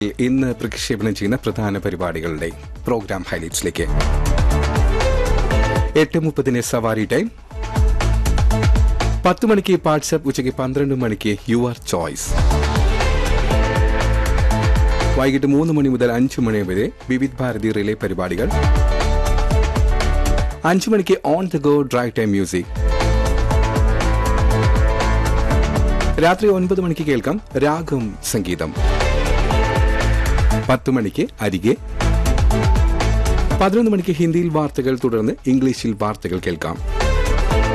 ഇന്ന് പ്രക്ഷേപണം ചെയ്യുന്ന പ്രധാന പരിപാടികളുടെ പ്രോഗ്രാം ഹൈലൈറ്റ്സിലേക്ക് എട്ട് മുപ്പതിന് സവാരി ടൈം പത്ത് മണിക്ക് വാട്സ്ആപ്പ് ഉച്ചയ്ക്ക് പന്ത്രണ്ട് മണിക്ക് യുവർ ചോയ്സ് വൈകിട്ട് മൂന്ന് മണി മുതൽ അഞ്ചു മണി വരെ വിവിധ് ഭാരതി റിലേ പരിപാടികൾ അഞ്ചു മണിക്ക് on the go drive time music രാത്രി ഒൻപത് മണിക്ക് കേൾക്കാം രാഗം സംഗീതം പത്ത് മണിക്ക് അരികെ പതിനൊന്ന് മണിക്ക് ഹിന്ദിയിൽ വാർത്തകൾ തുടർന്ന് ഇംഗ്ലീഷിൽ വാർത്തകൾ കേൾക്കാം